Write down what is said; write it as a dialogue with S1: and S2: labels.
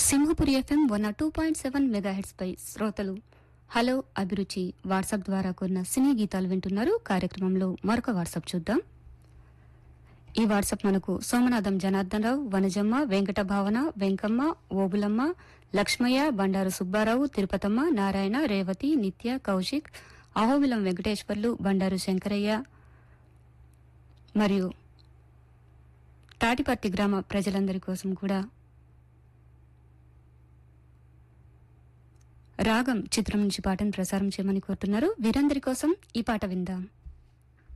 S1: Simhapuri FM one two point seven megahertz పై శ్రోతలు hello అభిరుచి వాట్సాప్ ద్వారా కొన్న సినీ గీతాలు వింటున్నారు కార్యక్రమంలో మరొక వాట్సాప్ చూద్దాం ఈ వాట్సాప్ మనకు సోమనాథం జనార్దన్ రావు వనజమ్మ వెంకట భావన వెంకమ్మ ఓబులమ్మ లక్ష్మయ్య బండారు సుబ్బారావు తిరుపతమ్మ నారాయణ రేవతి నిత్య కౌశిక్ అహోబిలం వెంకటేశ్వర్లు బండారు శంకరయ్య మరియు తాటిపర్తి గ్రామ ప్రజలందరి కోసం కూడా రాగం చిత్రం నుంచి పాటను ప్రసారం చేయమని కోరుతున్నారు వీరందరి కోసం ఈ పాట విందాం